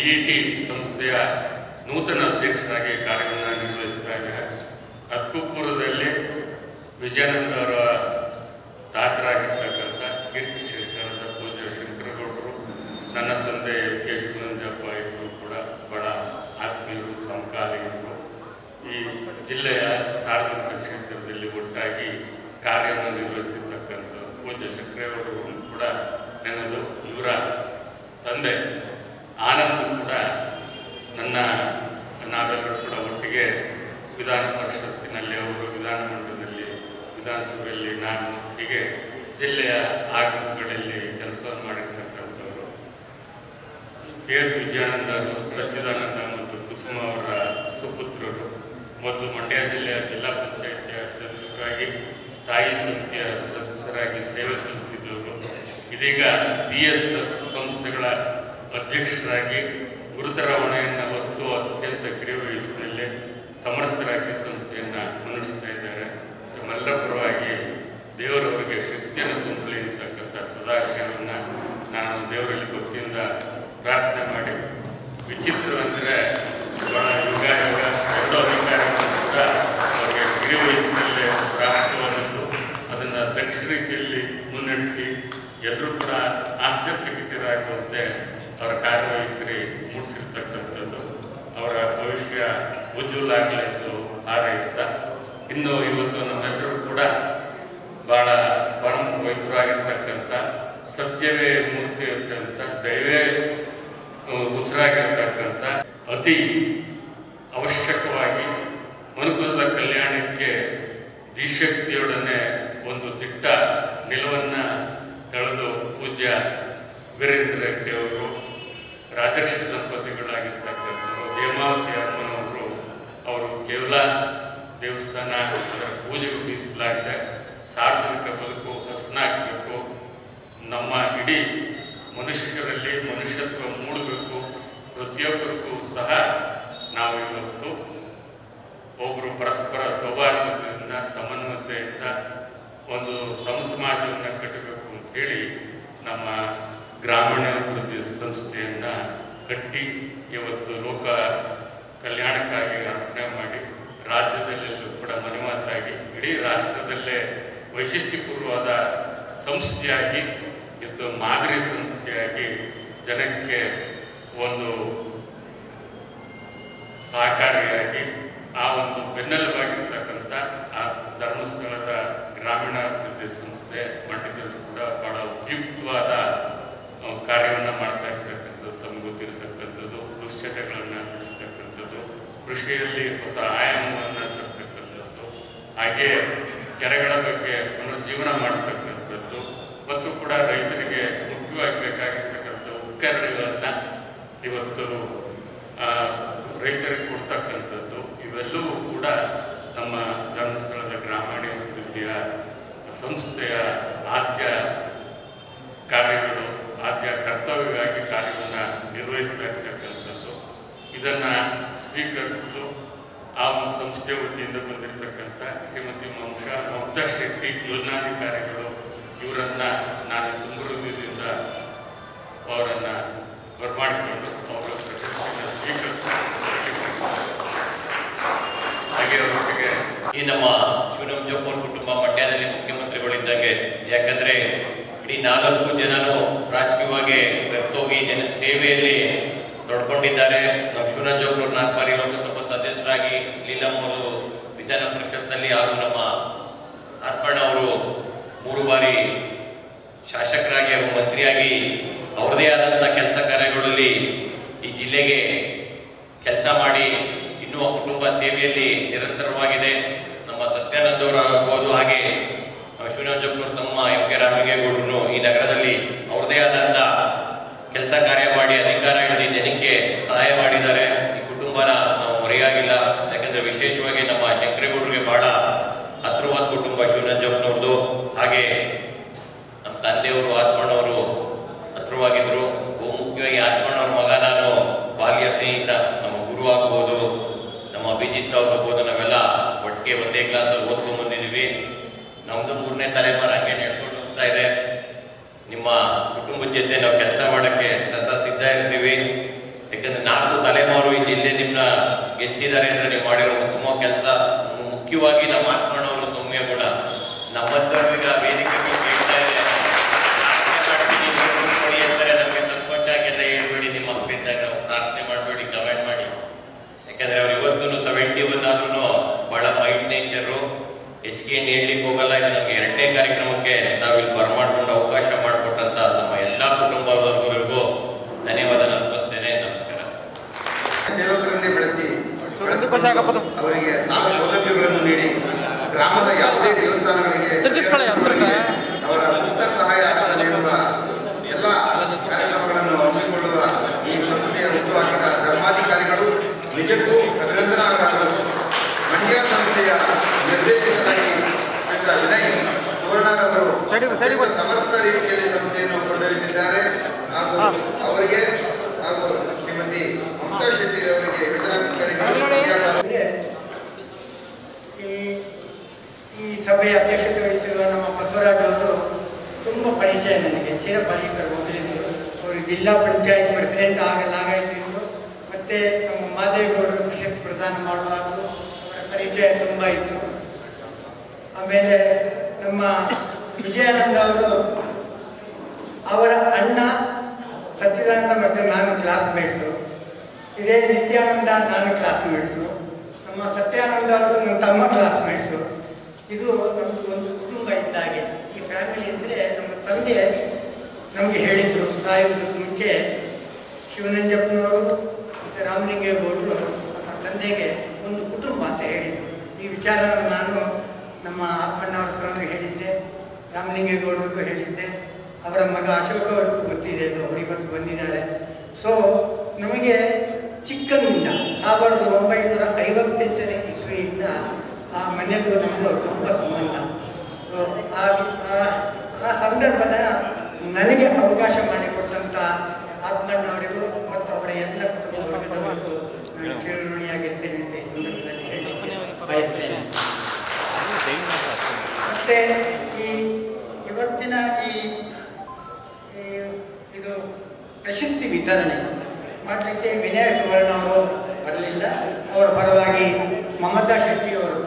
T ಸಂಸ್ಥೆಯ ನೂತನ ಅಧ್ಯಕ್ಷರಾಗಿ ಕಾರ್ಯವನ್ನು ನಿರ್ವಹಿಸ್ತಾ ಇದ್ದಾರೆ ಅದಕ್ಕೂ ಪೂರ್ವದಲ್ಲಿ ವಿಜಯಾನಂದ ಅವರ ತಾತರಾಗಿರ್ತಕ್ಕಂಥ ಕೀರ್ತಿ ಶಿಕ್ಷಣದ ಪೂಜ್ಯ ಶಂಕರಗೌಡರು ನನ್ನ ತಂದೆ ಕೆ ಶಿವನಂಜಪ್ಪ ಇಬ್ಬರು ಕೂಡ ಬಹಳ ಆತ್ಮೀಯರು ಸಮಕಾಲೀನರು ಈ ಜಿಲ್ಲೆಯ ಸಾರ್ವಜನಿಕ ಕ್ಷೇತ್ರದಲ್ಲಿ ಒಟ್ಟಾಗಿ ಕಾರ್ಯವನ್ನು ನಿರ್ವಹಿಸಿರ್ತಕ್ಕಂಥ ಪೂಜ್ಯ ಶಂಕರೇಗೌಡರು ಕೂಡ ನನ್ನದು ಇವರ ತಂದೆ ಆನಂದ್ ಕೂಡ ನನ್ನ ನಾವೆಲ್ಲರೂ ಕೂಡ ಒಟ್ಟಿಗೆ ವಿಧಾನ ಪರಿಷತ್ತಿನಲ್ಲಿ ಅವರು ವಿಧಾನಮಂಡಲದಲ್ಲಿ ವಿಧಾನಸಭೆಯಲ್ಲಿ ನಾನು ಹೀಗೆ ಜಿಲ್ಲೆಯ ಆಗಮಗಳಲ್ಲಿ ಕೆಲಸವನ್ನು ಮಾಡಿರ್ತಕ್ಕಂಥವರು ಕೆ ಎಸ್ ವಿಜಯಾನಂದ ಅವರು ಸಚ್ಚಿದಾನಂದ ಮತ್ತು ಕುಸುಮ ಅವರ ಸುಪುತ್ರರು ಮತ್ತು ಮಂಡ್ಯ ಜಿಲ್ಲೆಯ ಜಿಲ್ಲಾ ಪಂಚಾಯಿತಿಯ ಸದಸ್ಯರಾಗಿ ಸ್ಥಾಯಿ ಸಮಿತಿಯ ಸದಸ್ಯರಾಗಿ ಸೇವೆ ಸಲ್ಲಿಸಿದವರು ಇದೀಗ ಬಿ ಎಸ್ ಸಂಸ್ಥೆಗಳ ಅಧ್ಯಕ್ಷರಾಗಿ ಗುರುತರ ಹೊಣೆಯನ್ನು ಹೊತ್ತು ಅತ್ಯಂತ ಕಿರಿವಯಸ್ಸಿನಲ್ಲೇ ಸಮರ್ಥರಾಗಿ ಸಂಸ್ಥೆಯನ್ನು ಮುನ್ನಿಸ್ತಾ ಇದ್ದಾರೆ ತಮ್ಮೆಲ್ಲ ಪರವಾಗಿ ದೇವರವರಿಗೆ ಶಕ್ತಿಯನ್ನು ತುಂಬಲಿ ಅಂತಕ್ಕಂಥ ಸದಾಶಯವನ್ನು ನಾನು ದೇವರಲ್ಲಿ ಭಕ್ತಿಯಿಂದ ಪ್ರಾರ್ಥನೆ ಮಾಡಿ ವಿಚಿತ್ರವೆಂದರೆ ಬಹಳ ಯುಗ ಯುಗ ಎರಡೋ ಅಧಿಕಾರಗಳು ಕೂಡ ಅವರಿಗೆ ಕಿರಿ ವಯಸ್ಸಿನಲ್ಲೇ ಪ್ರಾಪ್ತವಾದದ್ದು ಅದನ್ನು ದಕ್ಷ ರೀತಿಯಲ್ಲಿ ಮುನ್ನಡೆಸಿ ಎಲ್ಲರೂ ಕೂಡ ಆಶ್ಚರ್ಯಚಕಿತರಾಗುವಂತೆ ಅವರ ಕಾರ್ಯವೈಖರಿ ಮೂಡಿಸಿರ್ತಕ್ಕಂಥದ್ದು ಅವರ ಭವಿಷ್ಯ ಉಜ್ವಲಾಗಲಿ ಎಂದು ಹಾರೈಸ್ತಾ ಇನ್ನು ಇವತ್ತು ನಮ್ಮೆಲ್ಲರೂ ಕೂಡ ಬಹಳ ಪರಮ ಪವಿತ್ರವಾಗಿರ್ತಕ್ಕಂಥ ಸತ್ಯವೇ ಮೂರ್ತಿ ಇರ್ತಕ್ಕಂಥ ದೈವೇ ಆ, ಉಸಿರಾಗಿರ್ತಕ್ಕಂಥ ಅತಿ ಅವಶ್ಯಕವಾಗಿ ಮನುಕುಲದ ಕಲ್ಯಾಣಕ್ಕೆ ದಿಶಕ್ತಿಯೊಡನೆ ಒಂದು ದಿಟ್ಟ ನಿಲುವನ್ನು ತಳೆದು ಪೂಜ್ಯ ವೀರೇಂದ್ರ ರೆಡ್ಡಿ ಅವರು ರಾಜರ್ಷಿ ದಂಪತಿಗಳಾಗಿರ್ತಕ್ಕಂಥವರು ಹೇಮಾವತಿ ಅಮ್ಮನವರು ಅವರು ಕೇವಲ ದೇವಸ್ಥಾನ ಅದರ ಪೂಜೆಗೂ ಮೀಸಲಾಗಿದೆ ಸಾರ್ವಜನಿಕ ಬದುಕು ಹಸನಾಗಬೇಕು ನಮ್ಮ ಇಡೀ ಮನುಷ್ಯರಲ್ಲಿ ಮನುಷ್ಯತ್ವ ಮೂಡಬೇಕು ಪ್ರತಿಯೊಬ್ಬರಿಗೂ ಸಹ ನಾವು ಇವತ್ತು ಒಬ್ಬರು ಪರಸ್ಪರ ಸೌಹಾರ್ದತೆಯಿಂದ ಸಮನ್ವಯತೆಯಿಂದ ಒಂದು ಸಮಸಮಾಜವನ್ನು ಕಟ್ಟಬೇಕು ಅಂತ ಹೇಳಿ ನಮ್ಮ ಗ್ರಾಮೀಣಾಭಿವೃದ್ಧಿ ಸಂಸ್ಥೆಯನ್ನ ಕಟ್ಟಿ ಇವತ್ತು ಲೋಕ ಕಲ್ಯಾಣಕ್ಕಾಗಿ ಅರ್ಪಣೆ ಮಾಡಿ ರಾಜ್ಯದಲ್ಲೆಲ್ಲೂ ಕೂಡ ಮನೆಮಾತಾಗಿ ಇಡೀ ರಾಷ್ಟ್ರದಲ್ಲೇ ವೈಶಿಷ್ಟ್ಯಪೂರ್ವವಾದ ಸಂಸ್ಥೆಯಾಗಿ ಇದು ಮಾದರಿ ಸಂಸ್ಥೆಯಾಗಿ ಜನಕ್ಕೆ ಒಂದು ಸಹಕಾರಿಯಾಗಿ ಆ ಒಂದು ಬೆನ್ನೆಲುಬಾಗಿರ್ತಕ್ಕಂಥ ಆ ಧರ್ಮಸ್ಥಳದ ಗ್ರಾಮೀಣಾಭಿವೃದ್ಧಿ ಸಂಸ್ಥೆ ಮಟ್ಟದಲ್ಲಿ ಕೂಡ ಬಹಳ ಉಪಯುಕ್ತವಾದ ಆ, ಕಾರ್ಯವನ್ನು ಮಾಡ್ತಾ ಇರ್ತಕ್ಕಂಥದ್ದು ತಮ್ಗೆ ಗೊತ್ತಿರತಕ್ಕಂಥದ್ದು ದುಶ್ಚಟಗಳನ್ನು ನಡೆಸ್ತಕ್ಕಂಥದ್ದು ಕೃಷಿಯಲ್ಲಿ ಹೊಸ ಆಯಾಮವನ್ನು ತರ್ತಕ್ಕಂಥದ್ದು ಹಾಗೆ ಕೆರೆಗಳ ಬಗ್ಗೆ ಪುನರುಜ್ಜೀವನ ಮಾಡತಕ್ಕಂಥದ್ದು ಮತ್ತು ಕೂಡ ರೈತರಿಗೆ ಮುಖ್ಯವಾಗಿ ಬೇಕಾಗಿರ್ತಕ್ಕಂಥ ಉಪಕರಣಗಳನ್ನು ಇವತ್ತು ಆ, ರೈತರಿಗೆ ಕೊಡ್ತಕ್ಕಂಥದ್ದು ಇವೆಲ್ಲವೂ ಕೂಡ ನಮ್ಮ ಧರ್ಮಸ್ಥಳದ ಗ್ರಾಮೀಣಾಭಿವೃದ್ಧಿಯ ಸಂಸ್ಥೆಯ ಆದ್ಯ ಕಾರ್ಯಗಳು ಆದ್ಯ ಕರ್ತವ್ಯವಾಗಿ ಕಾರ್ಯವನ್ನು ನಿರ್ವಹಿಸ್ತಾ ಇರ್ತಕ್ಕಂಥದ್ದು ಇದನ್ನು ಸ್ವೀಕರಿಸಲು ಆ ಒಂದು ಸಂಸ್ಥೆ ವತಿಯಿಂದ ಬಂದಿರತಕ್ಕಂಥ ಶ್ರೀಮತಿ ಮಮತಾ ಮಮತಾ ಶೆಟ್ಟಿ ಯೋಜನಾಧಿಕಾರಿಗಳು ಇವರನ್ನ ನಾನು ತುಂಬ ಹೃದಯದಿಂದ ಅವರನ್ನು ಬರಮಾಡಿಕೊಂಡು ಅವರ ಪ್ರಶಸ್ತಿಯನ್ನು ಸ್ವೀಕರಿಸಿ ಹಾಗೆ ಅವರೊಟ್ಟಿಗೆ ಈ ನಮ್ಮ ಶಿವರಾಮ್ ಜೋಪೂರ್ ಕುಟುಂಬ ಮಂಡ್ಯದಲ್ಲಿ ಮುಖ್ಯಮಂತ್ರಿಗಳಿದ್ದಂಗೆ ಯಾಕಂದ್ರೆ ಇಡೀ ನಾಲ್ಕು ಜನನು ರಾಜಕೀಯವಾಗಿ ಬೆರ್ತೋಗಿ ಜನ ಸೇವೆಯಲ್ಲಿ ನೋಡ್ಕೊಂಡಿದ್ದಾರೆ ನಾವು ಶಿವರಾಮ್ ಜೋಪೂರ್ ನಾಲ್ಕು ಬಾರಿ ಲೋಕಸಭಾ ಸದಸ್ಯರಾಗಿ ಲೀಲಂ ಅವರು ವಿಧಾನ ಪರಿಷತ್ನಲ್ಲಿ ಹಾಗೂ ನಮ್ಮ ಅರ್ಪಣ ಅವರು ಮೂರು ಬಾರಿ ಶಾಸಕರಾಗಿ ಹಾಗೂ ಮಂತ್ರಿಯಾಗಿ ಅವರದೇ ಆದಂಥ ಕೆಲಸ ಕಾರ್ಯಗಳಲ್ಲಿ ಈ ಜಿಲ್ಲೆಗೆ ಕೆಲಸ ಮಾಡಿ ಇನ್ನೂ ಆ ಕುಟುಂಬ ಸೇವೆಯಲ್ಲಿ ನಿರಂತರವಾಗಿದೆ ನಮ್ಮ ಸತ್ಯಾನಂದ ಅವರು ಆಗ್ಬೋದು ಹಾಗೆ ಶಿವನಂಜಪ್ಪರು ತಮ್ಮ ಎಂ ಕೆ ರಾಮಲಿಂಗೇಗೌಡರು ಈ ನಗರದಲ್ಲಿ ಅವ್ರದೇ ಆದಂಥ ಕೆಲಸ ಕಾರ್ಯ ಮಾಡಿ ಅಧಿಕಾರ ಹಿಡಿದು ಜನಕ್ಕೆ ಸಹಾಯ ಮಾಡಿದ್ದಾರೆ ಈ ಕುಟುಂಬನ ನಾವು ಮರೆಯಾಗಿಲ್ಲ ಯಾಕಂದ್ರೆ ವಿಶೇಷವಾಗಿ ನಮ್ಮ ಶಂಕರೇಗೌಡರಿಗೆ ಬಹಳ ಹತ್ರವಾದ ಕುಟುಂಬ ಶಿವನಂಜಪ್ಪನವ್ರದ್ದು ಹಾಗೆ ನಮ್ಮ ತಂದೆಯವರು ಆತ್ಮಣ್ಣವರು ಹತ್ರವಾಗಿದ್ರು ಬಹು ಮುಖ್ಯವಾಗಿ ಆತ್ಮಣ್ಣವ್ರ ಮಗ ನಾನು ಬಾಲ್ಯ ಸ್ನೇಹಿತ ನಮ್ಮ ಗುರು ಆಗ್ಬೋದು ನಮ್ಮ ಅಭಿಜಿತ್ ಅವ್ರು ಆಗ್ಬೋದು ನಾವೆಲ್ಲ ಒಟ್ಟಿಗೆ ಒಂದೇ ಕ್ಲಾಸಲ್ಲಿ ಓದ್ಕೊಂಡ್ ಬಂದಿದ್ದೀವಿ ನಮ್ದು ಮೂರನೇ ತಲೆಮಾರು ಹಂಗೆ ನಡ್ಕೊಂಡು ಹೋಗ್ತಾ ಇದೆ ನಿಮ್ಮ ಕುಟುಂಬದ ಜೊತೆ ನಾವು ಕೆಲಸ ಮಾಡೋಕ್ಕೆ ಸದಾ ಸಿದ್ಧ ಇರ್ತೀವಿ ಯಾಕಂದ್ರೆ ನಾಲ್ಕು ತಲೆಮಾರು ಈ ಜಿಲ್ಲೆ ನಿಮ್ಮನ್ನ ಗೆಲ್ಲಿಸಿದ್ದಾರೆ ಅಂದ್ರೆ ನೀವು ಮಾಡಿರೋ ಉತ್ತಮ ಕೆಲಸ ಮುಖ್ಯವಾಗಿ ನಮ್ಮ ಆತ್ಮಣ್ಣವರು ಸೌಮ್ಯ ಕೂಡ ನಮ್ಮಂತವ್ರು ಈಗ ವೇದಿಕೆ ಮೇಲೆ ಕೇಳ್ತಾ ಇದೆ ಪ್ರಾರ್ಥನೆ ಮಾಡ್ತೀನಿ, ನೀವು ಕೊಡಿ ಅಂತಾರೆ ನಮಗೆ ಸಂಕೋಚ ಆಗೆಲ್ಲ ಹೇಳ್ಬೇಡಿ ನಿಮ್ಮ ಮಕ್ಕಳಿದ್ದಾಗ ನಾವು ಪ್ರಾರ್ಥನೆ ಮಾಡಬೇಡಿ ಕಮೆಂಟ್ ಮಾಡಿ ಯಾಕಂದ್ರೆ ಅವ್ರು ಇವತ್ತು ಸೆವೆಂಟಿ ಒನ್ ಆದ್ರೂ ಬಹಳ ಮೈಂಡ್ ನೇಚರು ಹೆಚ್ಚಿಗೆ ಏನು ಹೇಳ್ಲಿಕ್ಕೆ ಹೋಗಲ್ಲ ಇದು ನಮಗೆ ಎರಡನೇ ಕಾರ್ಯಕ್ರಮಕ್ಕೆ ನಾವಿಲ್ಲಿ ಬರಮಾಡ್ಕೊಂಡು ಅವಕಾಶ ಮಾಡಿಕೊಟ್ಟಂತ ನಮ್ಮ ಎಲ್ಲ ಕುಟುಂಬದವರಿಗೂ ಧನ್ಯವಾದ ಅರ್ಪಿಸ್ತೇನೆ ನಮಸ್ಕಾರ ಸೇವಕರನ್ನೇ ಬೆಳೆಸಿ ಬೆಳೆಸಿಕೊಂಡು ಅವರಿಗೆ ಸಾಲ ಸೌಲಭ್ಯಗಳನ್ನು ನೀಡಿ ಗ್ರಾಮದ ಯಾವುದೇ ದೇವಸ್ಥಾನಗಳಿಗೆ ತಿರ್ಗಿಸ್ಕೊಳ್ಳಿ, ಹತ್ರಕ್ಕೆ. ಅವರ ಮುಕ್ತ ಸಹಾಯ ಹಸ್ತ ನೀಡುವ ಎಲ್ಲ ಕಾರ್ಯಕ್ರಮಗಳನ್ನು ಹಮ್ಮಿಕೊಳ್ಳುವ ಈ ಸಂಸ್ಥೆಯ ಮುಖ್ಯವಾಗಿನ ಧರ್ಮಾಧಿಕಾರಿಗಳು ನಿಜಕ್ಕೂ ಅಭಿನಂದನಾರ್ಹರು ಮಂಡ್ಯ ಸಂಸ್ಥೆಯ ನಿರ್ದೇಶಕರಾಗಿ ಶ್ರೀಯುತ ವಿನಯ್ ಸುವರ್ಣರವರು ಅತ್ಯಂತ ಸಮರ್ಥ ರೀತಿಯಲ್ಲಿ ಸಂಸ್ಥೆಯನ್ನು ಕೊಂಡೊಯ್ದಿದ್ದಾರೆ ಹಾಗೂ ಅವರಿಗೆ ಹಾಗೂ ಶ್ರೀಮತಿ ಮಮತಾ ಶೆಟ್ಟಿ ಅವರಿಗೆ ಯೋಜನಾಧಿಕಾರಿಗಳು ಈ ಈ ಸಭೆಯ ಅಧ್ಯಕ್ಷತೆ ವಹಿಸಿರುವ ನಮ್ಮ ಬಸವರಾಜ್ ಅವರು ತುಂಬ ಪರಿಚಯ ನನಗೆ ಚಿರಪರಿಚಿತರು ಮೊದಲಿದ್ದು ಅವರು ಜಿಲ್ಲಾ ಪಂಚಾಯತ್ ಪ್ರೆಸಿಡೆಂಟ್ ಆಗಲಾಗಾಯಿತು ಮತ್ತು ನಮ್ಮ ಮಾದೇಗೌಡರು ಕೃಷಿ ಪ್ರದಾನ ಮಾಡುವಾಗಲೂ ಅವರ ಪರಿಚಯ ತುಂಬ ಇತ್ತು ಆಮೇಲೆ ನಮ್ಮ ವಿಜಯಾನಂದ ಅವರು ಅವರ ಅಣ್ಣ ಸಚ್ಚಿದಾನಂದ ಮತ್ತು ನಾನು ಕ್ಲಾಸ್ಮೇಟ್ಸು ಇದೇ ನಿತ್ಯಾನಂದ ನಾನು ಕ್ಲಾಸ್ಮೇಟ್ಸು ನಮ್ಮ ಸತ್ಯಾನಂದ ಅವರು ನನ್ನ ತಮ್ಮ ಕ್ಲಾಸ್ಮೇಟ್ಸು ಇದು ನಮ್ಮದು ಒಂದು ಕುಟುಂಬ ಇದ್ದಾಗೆ ಈ ಫ್ಯಾಮಿಲಿ ಅಂದರೆ ನಮ್ಮ ತಂದೆ ನಮಗೆ ಹೇಳಿದರು ಸಾಯೋದಕ್ಕೆ ಮುಂಚೆ ಶಿವನಂಜಪ್ಪನವರು ಮತ್ತು ರಾಮಲಿಂಗೇಗೌಡರು ನಮ್ಮ ತಂದೆಗೆ ಒಂದು ಕುಟುಂಬ ಅಂತ ಹೇಳಿದರು ಈ ವಿಚಾರವನ್ನು ನಾನು ನಮ್ಮ ಅಪ್ಪಣ್ಣವ್ರ ಹತ್ರನೂ ಹೇಳಿದ್ದೆ ರಾಮಲಿಂಗೇಗೌಡರಿಗೂ ಹೇಳಿದ್ದೆ ಅವರ ಮಗ ಅಶೋಕ ಅವ್ರಿಗೂ ಗೊತ್ತಿದೆ ಅದು ಅವರು ಇವತ್ತು ಬಂದಿದ್ದಾರೆ ಸೊ ನಮಗೆ ಚಿಕ್ಕಂದಿನಿಂದ ಸಾವಿರದ ಒಂಬೈನೂರ ಐವತ್ತೆಂಟನೇ ಇಸ್ವಿಯಿಂದ ಆ ಮನೆಗೂ ನಮಗೂ ತುಂಬ ಸಂಬಂಧ ಸೊ ಆ ಆ- ಆ ಸಂದರ್ಭದ ನನಗೆ ಅವಕಾಶ ಮಾಡಿಕೊಟ್ಟಂಥ ಆತ್ಮಣ್ಣವರಿಗೂ ಮತ್ತು ಅವರ ಎಲ್ಲ ಕುಟುಂಬ ವರ್ಗದವರಿಗೂ ನಾನು ಚಿರಋಣಿಯಾಗಿರ್ತೇನೆ ಅಂತ ಈ ಸಂದರ್ಭದಲ್ಲಿ ಹೇಳಲಿಕ್ಕೆ ಬಯಸ್ತೇನೆ ಮತ್ತೆ ಈ ಇವತ್ತಿನ ಈ ಈ ಇದು ಪ್ರಶಸ್ತಿ ವಿತರಣೆ ಮಾಡಲಿಕ್ಕೆ ವಿನಯ ಸುವರ್ಣ ಅವರು ಬರಲಿಲ್ಲ ಅವರ ಪರವಾಗಿ ಮಮತಾ ಶೆಟ್ಟಿ ಅವರು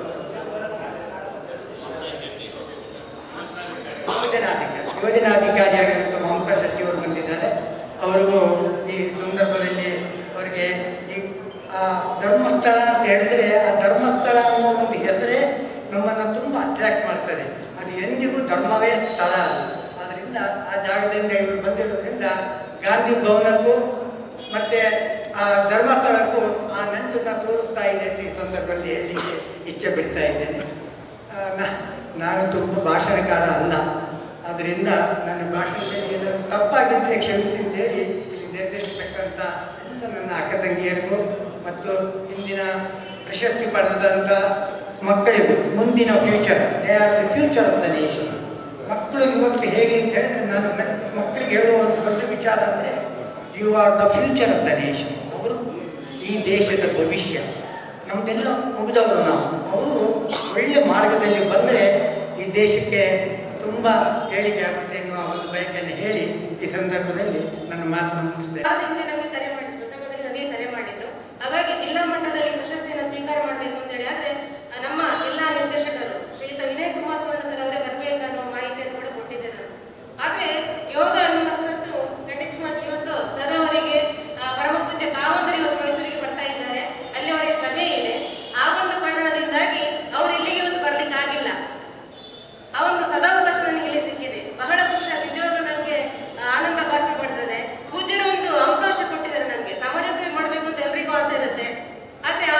ಯೋಜನಾಧಿಕಾರಿ ಯೋಜನಾಧಿಕಾರಿಯಾಗಿರುವಂಥ ಮಮತಾ ಶೆಟ್ಟಿ ಅವರು ಬಂದಿದ್ದಾರೆ ಅವರಿಗೂ ಈ ಸಂದರ್ಭದಲ್ಲಿ ಅವರಿಗೆ ಈ ಆ ಧರ್ಮಸ್ಥಳ ಅಂತ ಹೇಳಿದ್ರೆ ಆ ಧರ್ಮಸ್ಥಳ ಅನ್ನೋ ಒಂದು ಹೆಸರೇ ನಮ್ಮನ್ನು ತುಂಬ ಅಟ್ರಾಕ್ಟ್ ಮಾಡ್ತದೆ ಅದು ಎಂದಿಗೂ ಧರ್ಮವೇ ಸ್ಥಳ ಅದು. ಆದ್ರಿಂದ ಆ ಜಾಗದಿಂದ ಇವರು ಬಂದಿರೋದ್ರಿಂದ ಗಾಂಧಿ ಭವನಕ್ಕೂ ಮತ್ತೆ ಆ ಧರ್ಮಸ್ಥಳಕ್ಕೂ ಆ ನಂಟನ್ನ ತೋರಿಸ್ತಾ ಇದೆ ಅಂತ ಈ ಸಂದರ್ಭದಲ್ಲಿ ಹೇಳಲಿಕ್ಕೆ ಇಚ್ಛೆ ಪಡ್ತಾ ಇದ್ದೇನೆ ಆ, ನಾ- ನಾನು ತುಂಬ ಭಾಷಣಕಾರ ಅಲ್ಲ ಅದರಿಂದ ನನ್ನ ಭಾಷಣದಲ್ಲಿ ಏನಾದರೂ ತಪ್ಪಾಗಿದ್ದರೆ ಕ್ಷಮಿಸಿ ಅಂತೇಳಿ ಇಲ್ಲಿ ನೆರೆದಿರ್ತಕ್ಕಂಥ ಎಲ್ಲ ನನ್ನ ಅಕ್ಕ ತಂಗಿಯರಿಗೂ ಮತ್ತು ಇಂದಿನ ಪ್ರಶಸ್ತಿ ಪಡೆದಂಥ ಮಕ್ಕಳಿಗೂ ಮುಂದಿನ future they are the future of the nation ಮಕ್ಕಳು ಇವತ್ತು ಹೇಗೆ ಅಂತ ಹೇಳಿದ್ರೆ ನಾನು ನನ್ನ ಮಕ್ಕಳಿಗೆ ಹೇಳುವ ಒಂದು ದೊಡ್ಡ ವಿಚಾರ ಅಂದರೆ you are the future of the nation ಅವರು ಈ ದೇಶದ ಭವಿಷ್ಯ ನಮ್ದೆಲ್ಲ ಮುಗಿದವರು ನಾವು ಅವರು ಒಳ್ಳೆ ಮಾರ್ಗದಲ್ಲಿ ಬಂದರೆ ಈ ದೇಶಕ್ಕೆ ತುಂಬ ಏಳಿಗೆ ಆಗುತ್ತೆ ಎನ್ನುವ ಒಂದು ಬಯಕೆಯನ್ನು ಹೇಳಿ ಈ ಸಂದರ್ಭದಲ್ಲಿ ನನ್ನ ಮಾತನ್ನು ಮುಗಿಸ್ತೇನೆ ಆ ಹಿಂದೆ ನಮಗೆ ಕರೆ ಮಾಡಿದ್ರು ಪ್ರಥಮದಲ್ಲಿ ನನಗೆ ಕರೆ ಮಾಡಿದ್ರು ಹಾಗಾಗಿ ಜಿಲ್ಲಾ ಮಟ್ಟದಲ್ಲಿ ಪ್ರಶಸ್ತಿಯನ್ನು ಸ್ವೀಕಾರ ಮಾಡಬೇಕು ಅಂತ ಹೇಳಿ ಆದ್ರೆ ಆ, ನಮ್ಮ ಎಲ್ಲಾ ನಿರ್ದೇಶಕರು ಶ್ರೀಯುತ ವಿನಯ್ ಕುಮಾರ್ ಸುವರ್ಣ ಸರ್ ಅವರೇ ಬರಬೇಕು ಅನ್ನೋ ಮಾಹಿತಿಯನ್ನು ಕೂಡ ಕೊಟ್ಟಿದ್ದೆ ನಾನು ಆದ್ರೆ ಯೋಗ ಅನ್ನುವಂಥದ್ದು ಖಂಡಿತವಾಗಿ ಇವತ್ತು ಸರ್ ಅವರಿಗೆ ಆ, ಪರಮ ಪೂಜ್ಯ ಕಾವಂತರಿ ಇವತ್ತು ಮೈಸೂರಿಗೆ ಬರ್ತಾ ಇದ್ದಾರೆ ಅಲ್ಲಿ ಅವರಿಗೆ ಶ್ರಮೆ ಇದೆ ಆ ಒಂದು ಕಾರಣದಿಂದಾಗಿ ಅವರು ಇಲ್ಲಿಗೆ ಇವತ್ತು ಬರ್ಲಿಕ್ಕೆ ಆಗಿಲ್ಲ ಆ ಒಂದು ಸದಾವಕಾಶ ನನಗೆ ಇಲ್ಲಿ ಸಿಕ್ಕಿದೆ ಬಹಳ ಖುಷಿ ಆಗಿದೆ. ನಿಜವಾಗ್ಲೂ ನನಗೆ ಆ, ಆನಂದ ಭಾಷೆ ಪಡ್ತದೆ ಪೂಜ್ಯರು ಒಂದು ಅವಕಾಶ ಕೊಟ್ಟಿದ್ದಾರೆ ನನಗೆ ಸಮಾಜ ಸೇವೆ ಮಾಡಬೇಕು ಅಂತ ಎಲ್ರಿಗೂ ಆಸೆ ಇರುತ್ತೆ ಆದ್ರೆ ಆ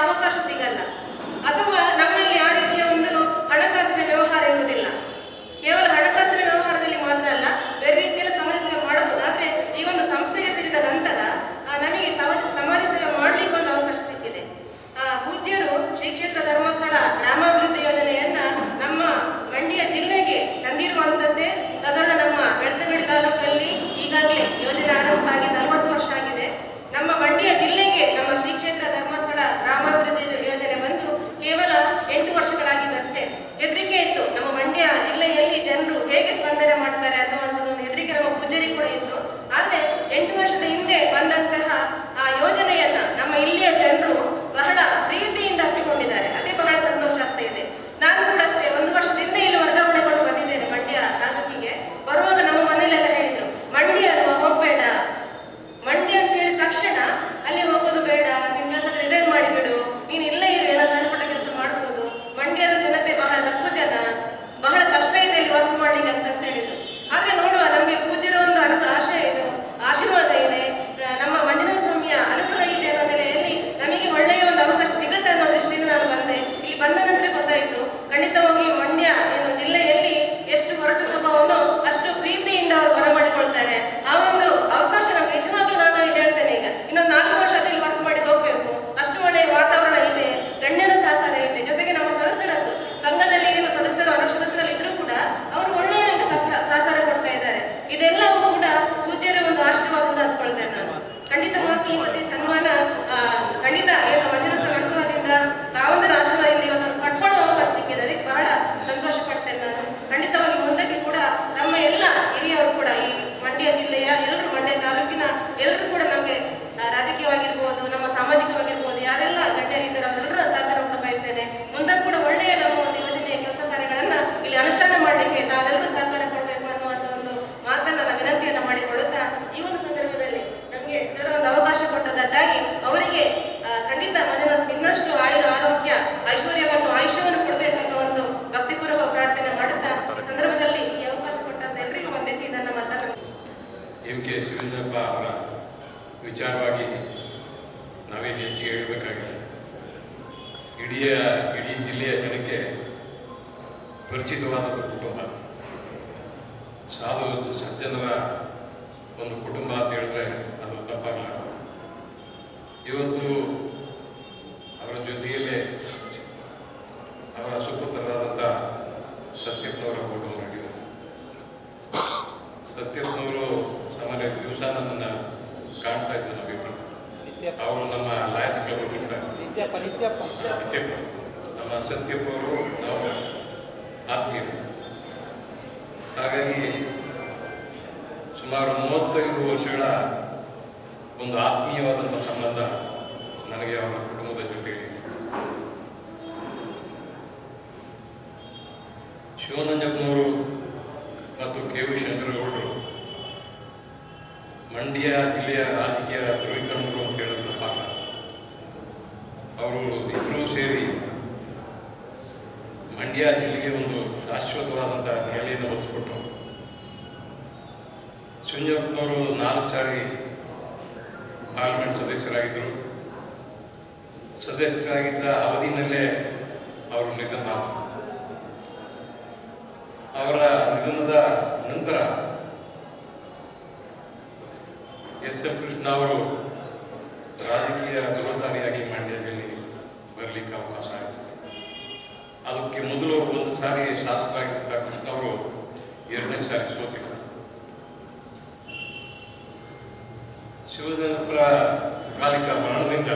ಶಿವಲಿಂಗಪ್ಪ ಅವರ ವಿಚಾರವಾಗಿ ನಾವೇನು ಹೆಚ್ಚಿಗೆ ಹೇಳಬೇಕಾಗಿಲ್ಲ ಇಡೀ ಇಡೀ ಜಿಲ್ಲೆಯ ಜನಕ್ಕೆ ಪರಿಚಿತವಾದ ಒಂದು ಕುಟುಂಬ ಸಾಧು ಸಜ್ಜನರ ಒಂದು ಕುಟುಂಬ ಅಂತ ಹೇಳಿದ್ರೆ ಅದು ತಪ್ಪಾಗಲ್ಲ ಇವತ್ತು ಅವರ ಜೊತೆಯಲ್ಲೇ ಅವರ ಸುಪುತ್ರರಾದಂಥ ಸತ್ಯಪ್ಪನವರ ಕುಟುಂಬ ಆಗಿದೆ ಸತ್ಯಪ್ಪನವರು ಸಾಮಾನ್ಯ ದಿವಸ ನನ್ನನ್ನು ಕಾಣ್ತಾ ಇದ್ದು ನಾವಿಬ್ಬರು ಅವರು ನಮ್ಮ ಲಾಯರ್ಸ್ ಕ್ಲಬ್ ನಿತ್ಯಪ್ಪ ನಿತ್ಯಪ್ಪ ಸತ್ಯಪ್ಪ ನಮ್ಮ ಸತ್ಯಪ್ಪ ಅವರು ನಾವು ಆತ್ಮೀಯರು ಹಾಗಾಗಿ ಸುಮಾರು ಮೂವತ್ತೈದು ವರ್ಷಗಳ ಒಂದು ಆತ್ಮೀಯವಾದಂಥ ಸಂಬಂಧ ನನಗೆ ಅವರ ಕುಟುಂಬದ ಜೊತೆಗೆ ಇದೆ. ಶಿವನಂಜಪ್ಪನವರು ಮತ್ತು ಕೆ ವಿ ಶಂಕರಗೌಡರು ಮಂಡ್ಯ ಜಿಲ್ಲೆಯ ರಾಜಕೀಯ ಧ್ರುವೀಕರಣರು ಅಂತ ಹೇಳೋದು ತಪ್ಪಾಗಲ್ಲ ಅವರು ಇಬ್ಬರೂ ಸೇರಿ ಮಂಡ್ಯ ಜಿಲ್ಲೆಗೆ ಒಂದು ಶಾಶ್ವತವಾದಂಥ ನೆಲೆಯನ್ನು ಒತ್ತುಕೊಟ್ಟು ಶುಂಜಪ್ಪನವರು ನಾಲ್ಕು ಸಾರಿ ಪಾರ್ಲಿಮೆಂಟ್ ಸದಸ್ಯರಾಗಿದ್ದರು ಸದಸ್ಯರಾಗಿದ್ದ ಅವಧಿನಲ್ಲೇ ಅವರು ನಿಧನ ಆದರು. ಅವರ ನಿಧನದ ನಂತರ ಎಸ್ ಎಂ ಕೃಷ್ಣ ಅವರು ರಾಜಕೀಯ ಜವಾಬ್ದಾರಿಯಾಗಿ ಮಂಡ್ಯದಲ್ಲಿ ಬರಲಿಕ್ಕೆ ಅವಕಾಶ ಆಯಿತು ಅದಕ್ಕೆ ಮೊದಲು ಒಂದು ಸಾರಿ ಶಾಸಕರಾಗಿದ್ದ ಕೃಷ್ಣ ಅವರು ಎರಡನೇ ಸಾರಿ ಸೋತಿದ್ರು ಶಿವಜನಪುರ ಕಾಲಿಕ ಮರಣದಿಂದ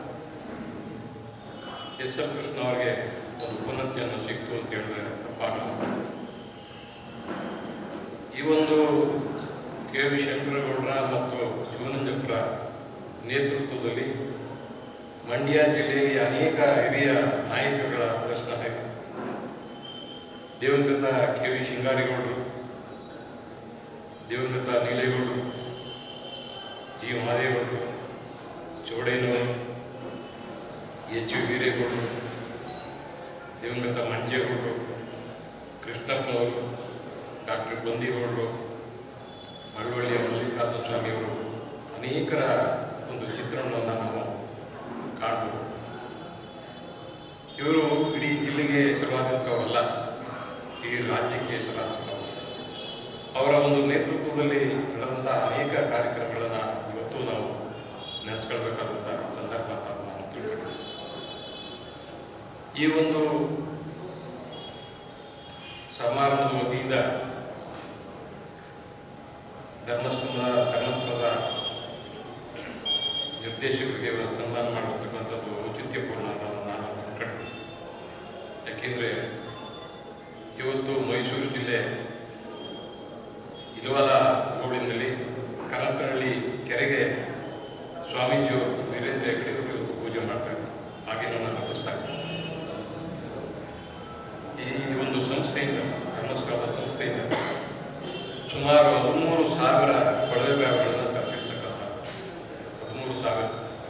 ಎಸ್ ಎಂ ಕೃಷ್ಣ ಅವರಿಗೆ ಒಂದು ಪುನರ್ಜನ್ಮ ಸಿಕ್ತು ಅಂತ ಹೇಳಿದ್ರೆ ತಪ್ಪಾಗಲ್ಲ ಈ ಒಂದು ಕೆ ವಿ ಶಂಕರಗೌಡರ ಮತ್ತು ಶಿವನಂಜಪುರ ನೇತೃತ್ವದಲ್ಲಿ ಮಂಡ್ಯ ಜಿಲ್ಲೆಯಲ್ಲಿ ಅನೇಕ ಹಿರಿಯ ನಾಯಕಗಳ ದರ್ಶನ ಆಯಿತು ದಿವಂಗತ ಕೆ ವಿ ಶಿಂಗಾರಿಗೌಡರು ದಿವಂಗತ ನೀಲೇಗೌಡರು ಜಿ ಮಹಾದೇವಗೌಡರು ಚೌಡೇನವರು ಎಚ್ ವಿ ವೀರೇಗೌಡರು ದಿವಂಗತ ಮಂಜೇಗೌಡರು ಕೃಷ್ಣಪ್ಪನವರು ಡಾಕ್ಟರ್ ಬಂದಿಗೌಡರು ಮಳವಳ್ಳಿಯ ಮಲ್ಲಿಕಾರ್ಜುನ ಸ್ವಾಮಿಯವರು ಅನೇಕರ ಒಂದು ಚಿತ್ರಣವನ್ನು ನಾವು ಕಾಣಬಹುದು ಇವರು ಇಡೀ ಜಿಲ್ಲೆಗೆ ಹೆಸರಾದಂಥವಲ್ಲ ಇಡೀ ರಾಜ್ಯಕ್ಕೆ ಹೆಸರಾದಂಥವರು ಅವರ ಒಂದು ನೇತೃತ್ವದಲ್ಲಿ ನಡೆದಂಥ ಅನೇಕ ಕಾರ್ಯಕ್ರಮಗಳನ್ನು ಇವತ್ತು ನಾವು ನೆನೆಸ್ಕೊಳ್ಬೇಕಾದಂಥ ಸಂದರ್ಭ ಅಂತ ನಾವು ತಿಳ್ಕೊಂಡಿದ್ದೀವಿ ಈ ಒಂದು ಸಮಾರಂಭದ ವತಿಯಿಂದ ಧರ್ಮಸ್ಥಳ ಧರ್ಮಸ್ಥಳದ ನಿರ್ದೇಶಕರಿಗೆ ಸನ್ಮಾನ ಮಾಡತಕ್ಕಂಥದ್ದು ಔಚಿತ್ಯಪೂರ್ಣ ಅಂತ ನಾನು ಕಂಡು ಯಾಕೆಂದರೆ ಇವತ್ತು ಮೈಸೂರು ಜಿಲ್ಲೆ ಇಲವಾಲ ರೋಡಿನಲ್ಲಿ ಕನಕನಹಳ್ಳಿ ಕೆರೆಗೆ ಸ್ವಾಮೀಜಿಯವರು ವೀರೇಂದ್ರ ಹೆಗಡೆ ಅವರು ಇವತ್ತು ಪೂಜೆ ಮಾಡ್ತಾರೆ ಹಾಗೆ ನಾನು ನಡೆಸ್ತಾ ಇದ್ದೀನಿ. ಈ ಒಂದು ಸಂಸ್ಥೆಯಿಂದ ಧರ್ಮಸ್ಥಳದ ಸಂಸ್ಥೆಯಿಂದ ಸುಮಾರು ಹದಿಮೂರು ಸಾವಿರ ಕೊಳವೆ ಬಾವಿಗಳನ್ನು ತರಿಸಿರ್ತಕ್ಕಂಥ ಹದಿಮೂರು ಸಾವಿರ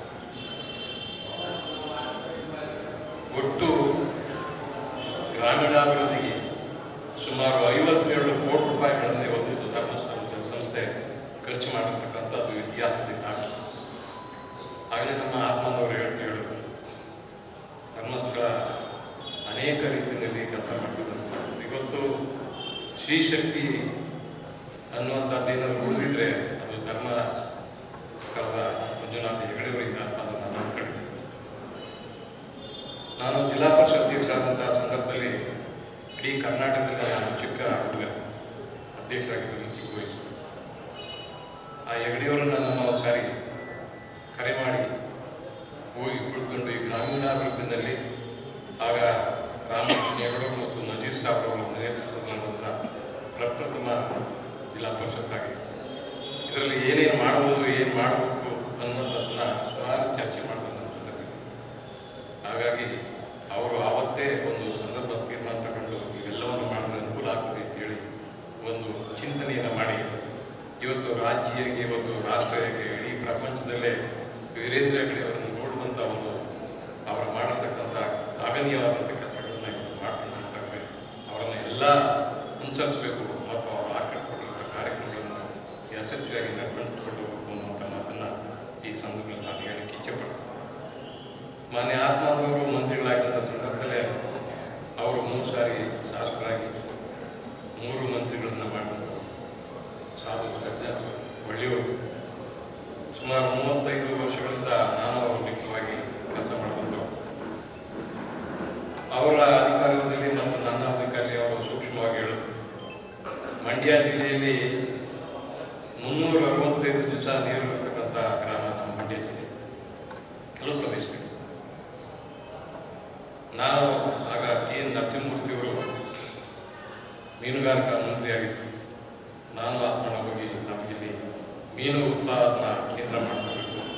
ಒಟ್ಟು ಗ್ರಾಮೀಣಾಭಿವೃದ್ಧಿಗೆ ಸುಮಾರು ಐವತ್ತೆರಡು ಕೋಟಿ ರೂಪಾಯಿಗಳನ್ನು ಇವತ್ತು ಧರ್ಮಸ್ಥಳದ ಸಂಸ್ಥೆ ಖರ್ಚು ಮಾಡಿರ್ತಕ್ಕಂಥದ್ದು ಇತಿಹಾಸದಿಂದ ಆಗಿದೆ. ಹಾಗೆ ನಮ್ಮ ಆತ್ಮನವರು ಹೇಳ್ತಾ ಹೇಳಿದ್ರು ಧರ್ಮಸ್ಥಳ ಅನೇಕ ರೀತಿಯಲ್ಲಿ ಕೆಲಸ ಮಾಡ್ತಿದ್ದಂಥದ್ದು ಇವತ್ತು ಶ್ರೀಶಕ್ತಿ ಅನ್ನುವಂಥದ್ದೇನಾದ್ರು ಉಳಿದಿದ್ರೆ ಅದು ಧರ್ಮ ಸ್ಥಳದ ಮಂಜುನಾಥ ಹೆಗಡೆಯವರಿಂದ ಅದನ್ನು ನಾನು ಕಂಡಿದ್ದೆ ನಾನು ಜಿಲ್ಲಾ ಪರಿಷತ್ ಅಧ್ಯಕ್ಷರಾದಂತಹ ಸಂದರ್ಭದಲ್ಲಿ ಇಡೀ ಕರ್ನಾಟಕದಲ್ಲಿ ನಾನು ಚಿಕ್ಕ ಹುಡುಗ ಅಧ್ಯಕ್ಷರಾಗಿದ್ದರು ಚಿಕ್ಕ ವಯಸ್ಸು ಆ ಹೆಗಡೆಯವರನ್ನು ನಮ್ಮ ಒಂದ್ಸಾರಿ ಕರೆ ಮಾಡಿ ಹೋಗಿ ಕುಳಿತುಕೊಂಡು ಈ ಗ್ರಾಮೀಣಾಭಿವೃದ್ಧಿನಲ್ಲಿ ಆಗ ರಾಮಕೃಷ್ಣ ಹೆಗಡೆಯವರು ಮತ್ತು ನಜೀರ್ ಸಾಬ್ ಅವರ ನೇತೃತ್ವದ ನಡೆದಂಥ ಪ್ರಪ್ರಥಮ ಜಿಲ್ಲಾ ಪರಿಷತ್ ಆಗಿದೆ ಇದರಲ್ಲಿ ಏನೇನು ಮಾಡ್ಬೋದು ಏನು ಮಾಡಬೇಕು ಅನ್ನೋದನ್ನ ಸುಮಾರು ಚರ್ಚೆ ಮಾಡಿದಂಥದ್ದು ಹಾಗಾಗಿ ಅವರು ಆವತ್ತೇ ಒಂದು ಸಂದರ್ಭ ತೀರ್ಮಾನ ತಗೊಂಡು ಇವೆಲ್ಲವನ್ನು ಮಾಡಿದ್ರೆ ಅನುಕೂಲ ಆಗ್ತದೆ ಅಂತೇಳಿ ಒಂದು ಚಿಂತನೆಯನ್ನು ಮಾಡಿ ಇವತ್ತು ರಾಜ್ಯಕ್ಕೆ ಇವತ್ತು ರಾಷ್ಟ್ರಕ್ಕೆ ಇಡೀ ಪ್ರಪಂಚದಲ್ಲೇ ವೀರೇಂದ್ರ ಹೆಗಡೆ ಅವರನ್ನು ನೋಡುವಂಥ ಒಂದು ಅವರು ಮಾಡತಕ್ಕಂಥ ಶ್ಲಾಘನೀಯವಾದಂಥ ಕೆಲಸಗಳನ್ನ ಇವತ್ತು ಮಾಡ್ಕೊಂಡಿರ್ತಾರೆ ಅವರನ್ನು ಎಲ್ಲ ಅನುಸರಿಸಬೇಕು ಮತ್ತು ಅವರು ಆಕರ್ಷಿಸಿದಂಥ ಕಾರ್ಯಕ್ರಮಗಳನ್ನು ಯಶಸ್ವಿಯಾಗಿ ನಡ್ಕೊಂಡು ಹೋಗಬೇಕು ಅನ್ನೋ ಮಾತನ್ನು ಈ ಸಂದರ್ಭದಲ್ಲಿ ನಾನು ಹೇಳಕ್ಕೆ ಇಚ್ಛೆಪಡ್ತೀನಿ ಮಾನ್ಯ ಆತ್ಮದವರು ಮಂತ್ರಿಗಳಾಗಿದ್ದ ಸಂದರ್ಭದಲ್ಲೇ ಅವರು ಮೂರು ಸಾರಿ ಶಾಸಕರಾಗಿ ಮೂರು ಮಂತ್ರಿಗಳನ್ನ ಮಾಡಿದ್ರು ಸಾಧು ಸಜ್ಜ ಒಳ್ಳೆಯವರು ಸುಮಾರು ಮೂವತ್ತೈದು ವರ್ಷಗಳಿಂದ ನಾನು ಅವರು ಮುಖ್ಯವಾಗಿ ಕೆಲಸ ಮಾಡಿಕೊಂಡು ಅವರ ಅಧಿಕಾರದಲ್ಲಿ ಮತ್ತು ನನ್ನ ಅಧಿಕಾರಿ ಅವರು ಸೂಕ್ಷ್ಮವಾಗಿ ಹೇಳಿದ್ರು ಮಂಡ್ಯ ಜಿಲ್ಲೆಯಲ್ಲಿ ಮುನ್ನೂರ ಅರವತ್ತೈದು ದಿವಸ ನೀರು ಇರ್ತಕ್ಕಂಥ ಗ್ರಾಮ ನಮ್ಮ ಮಂಡ್ಯ ಜಿಲ್ಲೆ ಕೆಲವು ಪ್ರದೇಶದಲ್ಲಿ ನಾನು ಆಗ ಟಿ ಎನ್ ನರಸಿಂಹಮೂರ್ತಿಯವರು ಮೀನುಗಾರಿಕಾ ಮಂತ್ರಿಯಾಗಿದ್ದರು ನಾನು ಆತ್ಮನ ಹೋಗಿ ನಮಗಿಲ್ಲಿ ಮೀನು ಉತ್ಪಾದನಾ ಕೇಂದ್ರ ಮಾಡಬೇಕು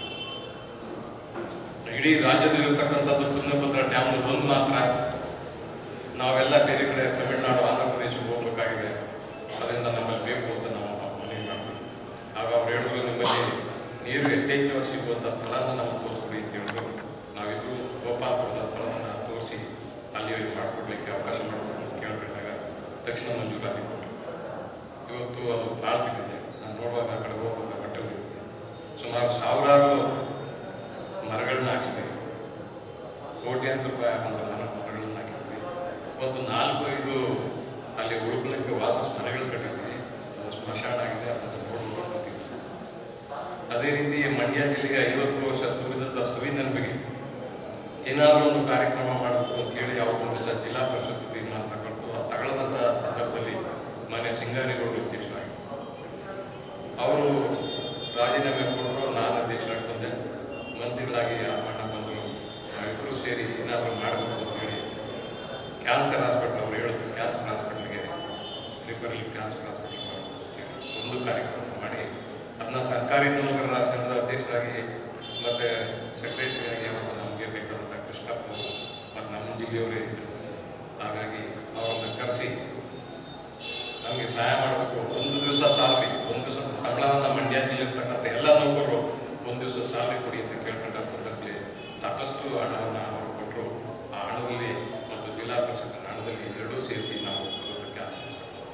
ಇಡೀ ರಾಜ್ಯದಲ್ಲಿರ್ತಕ್ಕಂಥದ್ದು ತುಂಗಭದ್ರಾ ಡ್ಯಾಮ್ ಒಂದು ಮಾತ್ರ ನಾವೆಲ್ಲ ಬೇರೆ ಕಡೆ ತಮಿಳುನಾಡು ಆಂಧ್ರ ಪ್ರದೇಶಕ್ಕೆ ಹೋಗ್ಬೇಕಾಗಿದೆ ಅದರಿಂದ ನಮ್ಮಲ್ಲಿ ಬೇಕು ಅಂತ ನಾವು ಮನವಿ ಮಾಡ್ತೀವಿ ಆಗ ಅವ್ರು ಹೇಳಿದ್ರು ನಿಮ್ಮಲ್ಲಿ ನೀರು ಯಥೇಚ್ಛವಾಗಿ ಸಿಗುವಂಥ ಸ್ಥಳನ ನಮಗೆ ತೋರಿಸ್ರಿ ಅಂತ ಹೇಳಿದ್ರು ನಾವಿದ್ರು ಗೋಪಾಲಪುರದ ಸ್ಥಳವನ್ನು ತೋರಿಸಿ ಅಲ್ಲಿ ಮಾಡಿಕೊಡ್ಲಿಕ್ಕೆ ಅವಕಾಶ ಮಾಡಿಕೊಟ್ಟು ಅಂತ ಕೇಳಬೇಕಾಗ ತಕ್ಷಣ ಮಂಜೂರಾತಿ ಕೊಟ್ಟರು ಇವತ್ತು ಅದು ಭಾಳ ಬಿಟ್ಟಿದೆ ನಾನು ನೋಡುವಾಗ ಆ ಕಡೆ ಹೋಗುವಾಗ ಬಟ್ಟೆ ಹೋಗಿದ್ದೆ ಸುಮಾರು ಸಾವಿರಾರು ಮರಗಳನ್ನ ಹಾಕಿಸಿದೆ ಕೋಟ್ಯಾಂತರ ರೂಪಾಯಿ ಆಗುವಂಥ ಮರ ಮರಗಳನ್ನ ಹಾಕಿದ್ವಿ ಇವತ್ತು ನಾಲ್ಕು ಐದು ಅಲ್ಲಿ ಉಳ್ಕೊಳ್ಳಿಕ್ಕೆ ವಾಸ ಮನೆಗಳು ಕಟ್ಟಿದ್ವಿ ಅದು ಸ್ಮಶಾನ ಆಗಿದೆ ಅದನ್ನು ನೋಡ್ಕೊಂಡು ಹೋಗ್ತೀವಿ ಅದೇ ರೀತಿ ಮಂಡ್ಯ ಜಿಲ್ಲೆಗೆ ಐವತ್ತು ವರ್ಷ ತುಂಬಿದಂಥ ಸವಿ ಬಗ್ಗೆ ಏನಾದರೂ ಒಂದು ಕಾರ್ಯಕ್ರಮ ಮಾಡಬೇಕು ಅಂತ ಹೇಳಿ ಯಾವುದೋ ಒಂದು ದಿವಸ ಜಿಲ್ಲಾ ಪರಿಷತ್ ತೀರ್ಮಾನ ತಗೊಳ್ತು ಆ ತಗೊಳ್ಳದಂಥ ಸಂದರ್ಭದಲ್ಲಿ ಮನೆ ಸಿಂಗಾರಿಗೌಡರು ಅಧ್ಯಕ್ಷರಾಗಿ ಅವರು ರಾಜೀನಾಮೆ ಕೊಟ್ಟರು ನಾನು ಅಧ್ಯಕ್ಷರಾಗಿ ಬಂದೆ ಮಂತ್ರಿಗಳಾಗಿ ಆ ಮಣ್ಣ ಬಂದರು ನಾವಿಬ್ಬರು ಸೇರಿ ಏನಾದರೂ ಮಾಡಬೇಕು ಅಂತ ಹೇಳಿ ಕ್ಯಾನ್ಸರ್ ಹಾಸ್ಪಿಟಲ್ ಅವರು ಹೇಳಿದ್ರು ಕ್ಯಾನ್ಸರ್ ಹಾಸ್ಪಿಟಲ್ಗೆ ರಿಫರಲ್ ಕ್ಯಾನ್ಸರ್ ಹಾಸ್ಪಿಟಲ್ ಮಾಡಬೇಕು ಅಂತ ಹೇಳಿ ಒಂದು ಕಾರ್ಯಕ್ರಮ ಮಾಡಿ ಅದನ್ನ ಸರ್ಕಾರಿ ನೌಕರರ ಸಂಘದ ಅಧ್ಯಕ್ಷರಾಗಿ ಮತ್ತು ಸೆಕ್ರೆಟರಿಯಾಗಿ ಅವತ್ತು ನಮಗೆ ಬೇಕಾದಂಥ ಕೃಷ್ಣಪ್ಪ ಮತ್ತು ನಮ್ಮ ಜಿಲ್ಲೆಯವರೇ ಇದ್ರು ಹಾಗಾಗಿ ಅವರನ್ನು ಕರೆಸಿ ನಮಗೆ ಸಹಾಯ ಮಾಡಬೇಕು ಒಂದು ದಿವಸ ಸಾಲರಿ ಒಂದು ದಿವಸ ಸಂಬಳವನ್ನು ಮಂಡ್ಯ ಜಿಲ್ಲೆ ಇರ್ತಕ್ಕಂಥ ಎಲ್ಲ ನೌಕರರು ಒಂದು ದಿವಸ ಸಾಲರಿ ಕೊಡಿ ಅಂತ ಕೇಳ್ಕೊಂಡ ಸಂದರ್ಭದಲ್ಲಿ ಸಾಕಷ್ಟು ಹಣವನ್ನು ಅವರು ಕೊಟ್ಟರು ಆ ಹಣದಲ್ಲಿ ಮತ್ತು ಜಿಲ್ಲಾ ಪರಿಷತ್ತಿನ ಹಣದಲ್ಲಿ ಎರಡೂ ಸೇರಿಸಿ ನಾವು ಕೊಡೋದಕ್ಕೆ ಆಸೆ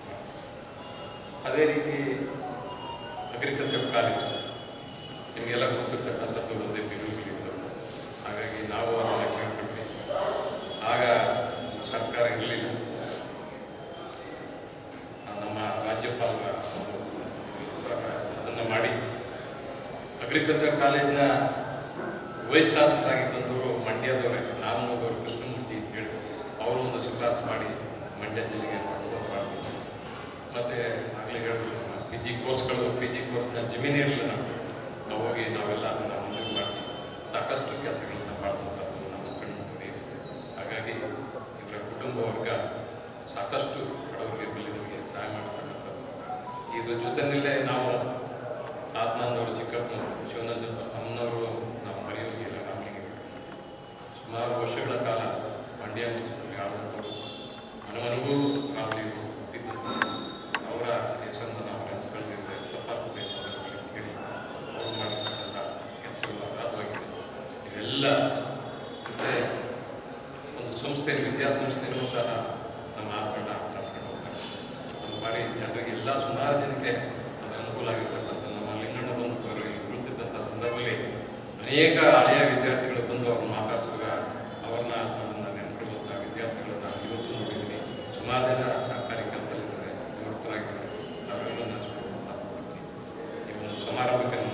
ಅದೇ ರೀತಿ ಅಗ್ರಿಕಲ್ಚರ್ ಕಾಲೇಜ್ ನಿಮಗೆಲ್ಲ ಗೊತ್ತಿರ್ತಕ್ಕಂಥದ್ದು ಒಂದೇ ಬೆಂಗಳೂರಿದ್ದು ಹಾಗಾಗಿ ನಾವು ಅದನ್ನು ಕೇಳ್ಕೊಂಡ್ವಿ ಆಗ ಸರ್ಕಾರ ಇರಲಿಲ್ಲ ನಮ್ಮ ರಾಜ್ಯಪಾಲರ ಅದನ್ನು ಮಾಡಿ ಅಗ್ರಿಕಲ್ಚರ್ ಕಾಲೇಜ್ನ ವೈಸ್ ಚಾನ್ಸಲರಾಗಿದ್ದಂಥವರು ಮಂಡ್ಯದವರೇ ನಾಮನವರು ಕೃಷ್ಣಮೂರ್ತಿ ಅಂತ ಹೇಳಿ ಅವರು ಒಂದು ಶಿಫಾರಸು ಮಾಡಿ ಮಂಡ್ಯ ಜಿಲ್ಲೆಗೆ ಅನುಭವ ಮಾಡಿದ್ರು ಮತ್ತು ಆಗಲೇ ಹೇಳಿದ್ರು ಪಿ ಜಿ ಕೋರ್ಸ್ಗಳು ಪಿ ಜಿ ಕೋರ್ಸ್ನ ಜಮೀನು ಇರಲಿಲ್ಲ ನಮಗೆ ನಾವು ಹೋಗಿ ನಾವೆಲ್ಲ ಅದನ್ನು ಮುಂದೆ ಮಾಡಿ ಸಾಕಷ್ಟು ಕೆಲಸಗಳನ್ನ ಮಾಡುವಂಥದ್ದು ನಾವು ಕಂಡು ಹಾಗಾಗಿ ಇವರ ಕುಟುಂಬ ವರ್ಗ ಸಾಕಷ್ಟು ಬಡವರಿಗೆ ಬೆಳೆದವರಿಗೆ ಸಹಾಯ ಮಾಡ್ತಕ್ಕಂಥದ್ದು ಇದ್ರ ಜೊತೆಯಲ್ಲೇ ನಾವು ಆತ್ಮಾನವರು ಚಿಕ್ಕಪ್ಪನವರು ಶಿವನಂದ ಅಮ್ಮನವರು ನಾವು ಮರೆಯೋದಿಲ್ಲ ನಮಗೆ ಸುಮಾರು ವರ್ಷಗಳ ಕಾಲ ಮಂಡ್ಯ ಮುನ್ಸಿಪಲ್ ಆಳುವಂಥವರು ಮನಮನಗೂ ನಾವು ಇವರು ಗೊತ್ತಿದ್ದು ಅವರ ಹೆಸರನ್ನು ನಾವು ನೆನೆಸ್ಕೊಂಡಿದ್ದೆ ತಪ್ಪಾಗ್ತದೆ ಸಂದರ್ಭದಲ್ಲಿ ಅಂತ ಹೇಳಿ ಅವರು ಮಾಡಿರ್ತಕ್ಕಂಥ ಕೆಲಸಗಳು ಅಗಾಧವಾಗಿದೆ ಇವೆಲ್ಲ ಮತ್ತೆ ಒಂದು ಸಂಸ್ಥೆ ವಿದ್ಯಾಸಂಸ್ಥೆನೂ ಸಹ ನಮ್ಮ ಆತ್ಮನ ನಡೆಸ್ಕೊಂಡು ಹೋಗ್ತಾರೆ ಒಂದು ಬಾರಿ ಜನರಿಗೆ ಎಲ್ಲ ಸುಮಾರು ಜನಕ್ಕೆ ಅದು ಅನುಕೂಲ ಆಗಿರ್ತಕ್ಕಂಥ ನಮ್ಮ ಲಿಂಗಣ್ಣ ಬಂದು ಅವರು ಇಲ್ಲಿ ಕುಳಿತಿದ್ದಂಥ ಸಂದರ್ಭದಲ್ಲಿ ಅನೇಕ ಹಳೆಯ ವಿದ್ಯಾರ್ಥಿಗಳು ಬಂದು ಅವ್ರನ್ನ ಮಾತಾಡಿಸುವಾಗ ಅವ್ರನ್ನ ಅದನ್ನ ನೆನ್ಕೊಳ್ಳುವಂಥ ವಿದ್ಯಾರ್ಥಿಗಳನ್ನ ಇವತ್ತು ನೋಡಿದ್ದೀನಿ ಸುಮಾರು ಜನ ಸರ್ಕಾರಿ ಕೆಲಸದಲ್ಲಿದ್ದಾರೆ ನಿವೃತ್ತರಾಗಿದ್ದಾರೆ ಅವರೆಲ್ಲ ನೆನೆಸ್ಕೊಳ್ಳುವಂಥ ಈ ಒಂದು ಸಮಾರಂಭಕ್ಕೆ